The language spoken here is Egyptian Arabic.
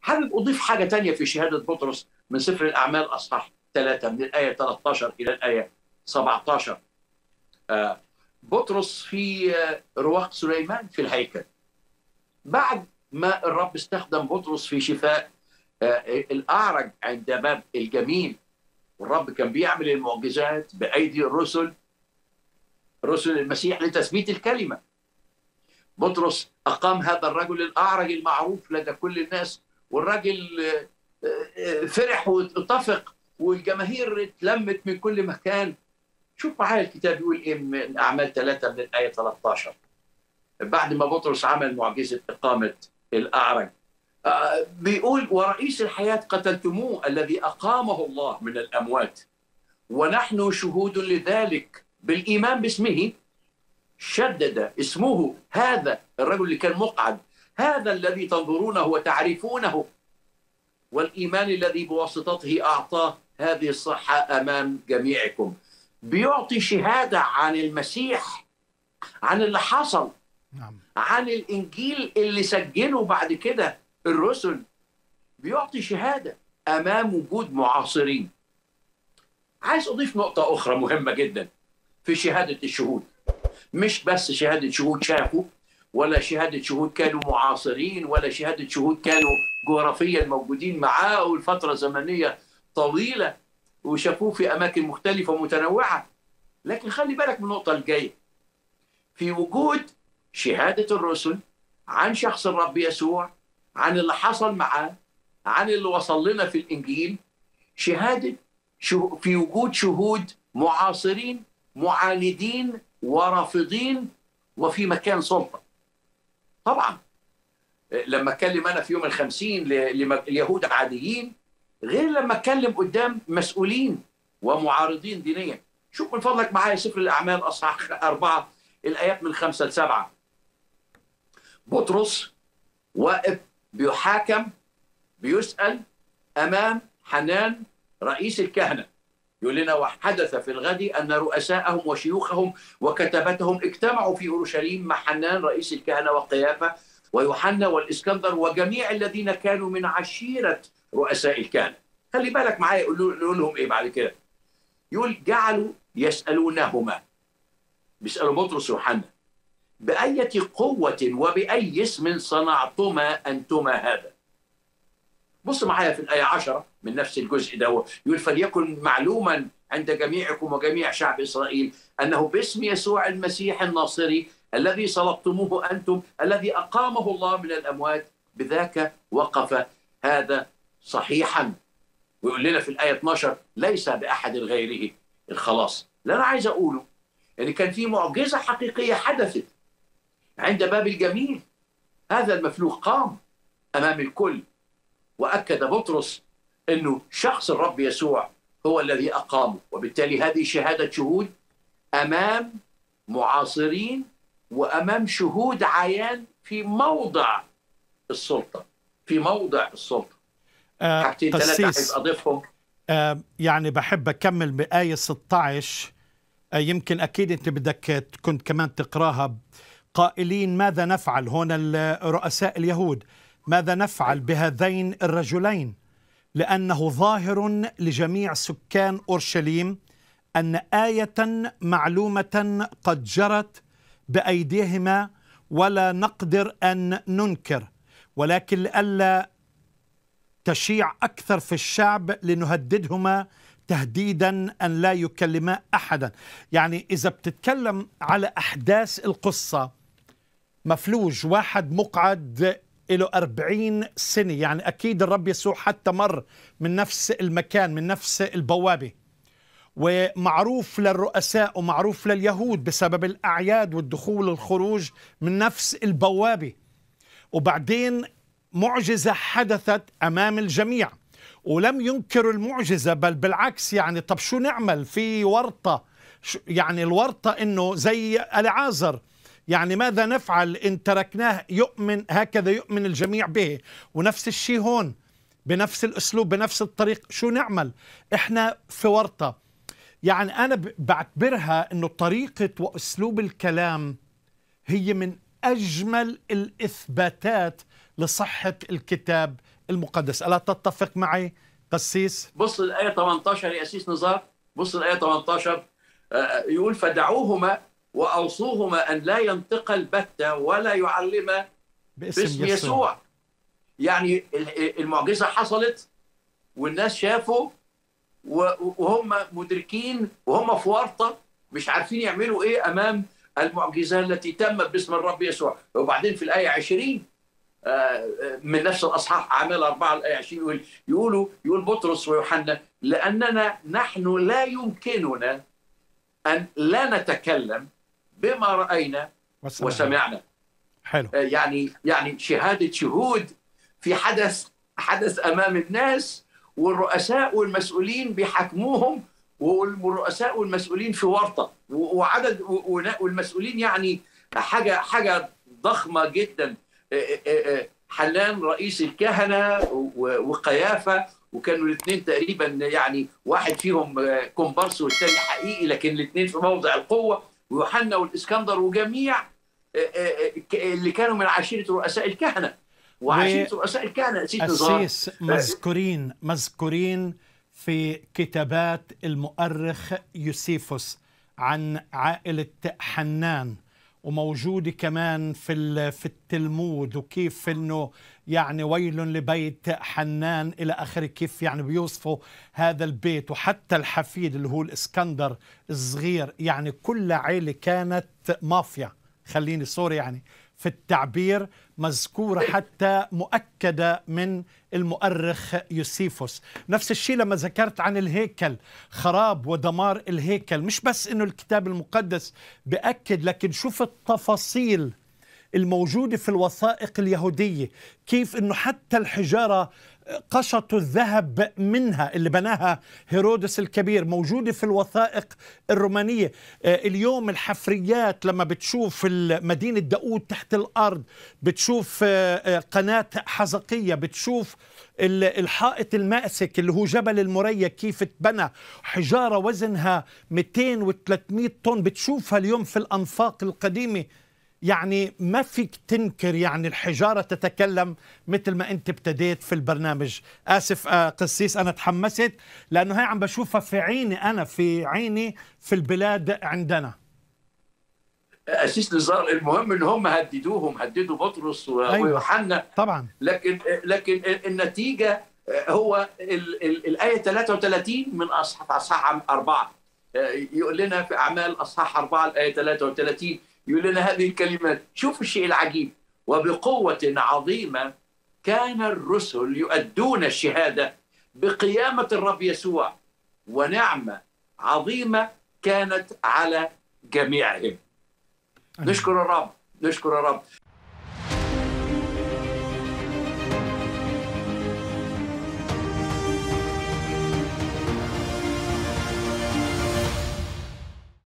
حابب أضيف حاجة تانية في شهادة بطرس من سفر الأعمال أصحاح ثلاثة من الآية 13 إلى الآية 17 آه، بطرس في آه، رواق سليمان في الهيكل بعد ما الرب استخدم بطرس في شفاء آه، الأعرج عند باب الجميل والرب كان بيعمل المعجزات بأيدي الرسل رسل المسيح لتثبيت الكلمة بطرس أقام هذا الرجل الأعرج المعروف لدى كل الناس والراجل آه، آه، فرح واتفق والجماهير اتلمت من كل مكان شوف معايا الكتاب يقول ايه من اعمال ثلاثه من الايه 13 بعد ما بطرس عمل معجزه اقامه الاعرج آه، بيقول ورئيس الحياه قتلتموه الذي اقامه الله من الاموات ونحن شهود لذلك بالايمان باسمه شدد اسمه هذا الرجل اللي كان مقعد هذا الذي تنظرونه وتعرفونه والايمان الذي بواسطته اعطاه هذه الصحه امام جميعكم بيعطي شهاده عن المسيح عن اللي حصل نعم عن الانجيل اللي سجله بعد كده الرسل بيعطي شهاده امام وجود معاصرين عايز اضيف نقطه اخرى مهمه جدا في شهاده الشهود مش بس شهاده شهود شافوا ولا شهاده شهود كانوا معاصرين ولا شهاده شهود كانوا جغرافيا موجودين معاه والفتره زمنيه طويله وشافوه في اماكن مختلفه ومتنوعه لكن خلي بالك من النقطه الجايه في وجود شهاده الرسل عن شخص الرب يسوع عن اللي حصل معاه عن اللي وصل لنا في الانجيل شهاده شه- في وجود شهود معاصرين معاندين ورافضين وفي مكان سلطه طبعا لما اتكلم انا في يوم الخمسين ل- لم- اليهود عاديين غير لما اتكلم قدام مسؤولين ومعارضين دينيا شوف من فضلك معايا سفر الاعمال اصحاح اربعه الايات من خمسه لسبعه بطرس واقف بيحاكم بيسال امام حنان رئيس الكهنه يقول لنا وحدث في الغد ان رؤساءهم وشيوخهم وكتبتهم اجتمعوا في اورشليم مع حنان رئيس الكهنه وقيافه ويوحنا والاسكندر وجميع الذين كانوا من عشيره رؤساء الكهنه. خلي بالك معايا يقول له- يقول لهم ايه بعد كده؟ يقول جعلوا يسالونهما بيسالوا بطرس ويوحنا بأية قوة وبأي اسم صنعتما أنتما هذا بص معايا في الآية عشرة من نفس الجزء ده يقول فليكن معلوما عند جميعكم وجميع شعب إسرائيل أنه باسم يسوع المسيح الناصري الذي صلبتموه أنتم الذي أقامه الله من الأموات بذاك وقف هذا صحيحا ويقول لنا في الآية 12 ليس بأحد غيره الخلاص اللي أنا عايز أقوله ان كان في معجزه حقيقيه حدثت عند باب الجميل هذا المفلوق قام امام الكل واكد بطرس انه شخص الرب يسوع هو الذي اقامه وبالتالي هذه شهاده شهود امام معاصرين وامام شهود عيان في موضع السلطه في موضع السلطه آه حاجتين ثلاثه قسيس احب اضيفهم آه يعني بحب أكمل بآية 16 آه يمكن أكيد أنت بدك كنت كمان تقراها قائلين ماذا نفعل هنا رؤساء اليهود ماذا نفعل بهذين الرجلين لأنه ظاهر لجميع سكان أورشليم أن آية معلومة قد جرت بأيديهما ولا نقدر أن ننكر ولكن لئلا تشيع أكثر في الشعب لنهددهما تهديدا أن لا يكلما أحدا يعني إذا بتتكلم على أحداث القصة مفلوج واحد مقعد له أربعين سنة يعني أكيد الرب يسوع حتى مر من نفس المكان من نفس البوابة ومعروف للرؤساء ومعروف لليهود بسبب الأعياد والدخول والخروج من نفس البوابة وبعدين معجزة حدثت أمام الجميع ولم ينكروا المعجزة بل بالعكس يعني طب شو نعمل في ورطة يعني الورطة إنه زي العازر يعني ماذا نفعل إن تركناه يؤمن هكذا يؤمن الجميع به ونفس الشيء هون بنفس الأسلوب بنفس الطريق شو نعمل إحنا في ورطة يعني أنا بعتبرها إنه طريقة وأسلوب الكلام هي من أجمل الإثباتات لصحة الكتاب المقدس ألا تتفق معي قسيس بص الآية 18 يا أسيس نزار بص الآية 18 آه، يقول فدعوهما وأوصوهما أن لا ينطق البتة ولا يعلما باسم, باسم يسوع, يسوع يعني ال- المعجزة حصلت والناس شافوا و- وهم مدركين وهم في ورطة مش عارفين يعملوا ايه امام المعجزة التي تمت باسم الرب يسوع وبعدين في الآية 20 آه، آه، من نفس الأصحاح أعمال أربعة الآية 20 يقول يقولوا يقول بطرس ويوحنا لأننا نحن لا يمكننا أن لا نتكلم بما رأينا وسمعنا. وسمعنا حلو آه، يعني يعني شهاده شهود في حدث حدث امام الناس والرؤساء والمسؤولين بيحاكموهم والرؤساء والمسؤولين في ورطه و- وعدد و- ونا- والمسؤولين يعني حاجه حاجه ضخمه جدا آه، آه، آه، حنان رئيس الكهنه و- وقيافه وكانوا الاثنين تقريبا يعني واحد فيهم آه، كومبارس والثاني حقيقي لكن الاثنين في موضع القوه ويوحنا والاسكندر وجميع اللي كانوا من عشيره رؤساء الكهنه وعشيره رؤساء الكهنه سيد نظام أسيس مذكورين مذكورين في كتابات المؤرخ يوسيفوس عن عائلة حنان وموجودة كمان في ال- في التلمود وكيف انه يعني ويل لبيت حنان الى اخره كيف يعني بيوصفوا هذا البيت وحتى الحفيد اللي هو الاسكندر الصغير يعني كل عائلة كانت مافيا خليني سوري يعني في التعبير مذكورة حتى مؤكدة من المؤرخ يوسيفوس نفس الشيء لما ذكرت عن الهيكل خراب ودمار الهيكل مش بس انه الكتاب المقدس بأكد لكن شوف التفاصيل الموجودة في الوثائق اليهودية كيف انه حتى الحجارة قشطوا الذهب منها اللي بناها هيرودس الكبير موجودة في الوثائق الرومانية آه، اليوم الحفريات لما بتشوف مدينة داود تحت الأرض بتشوف آه، آه، قناة حزقية بتشوف ال- الحائط المأسك اللي هو جبل المريا كيف اتبنى حجارة وزنها 200 و 300 طن بتشوفها اليوم في الأنفاق القديمة يعني ما فيك تنكر يعني الحجارة تتكلم مثل ما انت ابتديت في البرنامج آسف آه، قسيس أنا تحمست لأنه هي عم بشوفها في عيني أنا في عيني في البلاد عندنا اسيس نزار المهم ان هم هددوهم هددوا بطرس و- أيوة. ويوحنا طبعا لكن لكن النتيجه هو ال- ال- الايه 33 من اصحاح اصحاح اربعه يقول لنا في اعمال اصحاح اربعه الايه 33 يقول لنا هذه الكلمات شوف الشيء العجيب وبقوه عظيمه كان الرسل يؤدون الشهاده بقيامه الرب يسوع ونعمه عظيمه كانت على جميعهم نشكر الرب نشكر الرب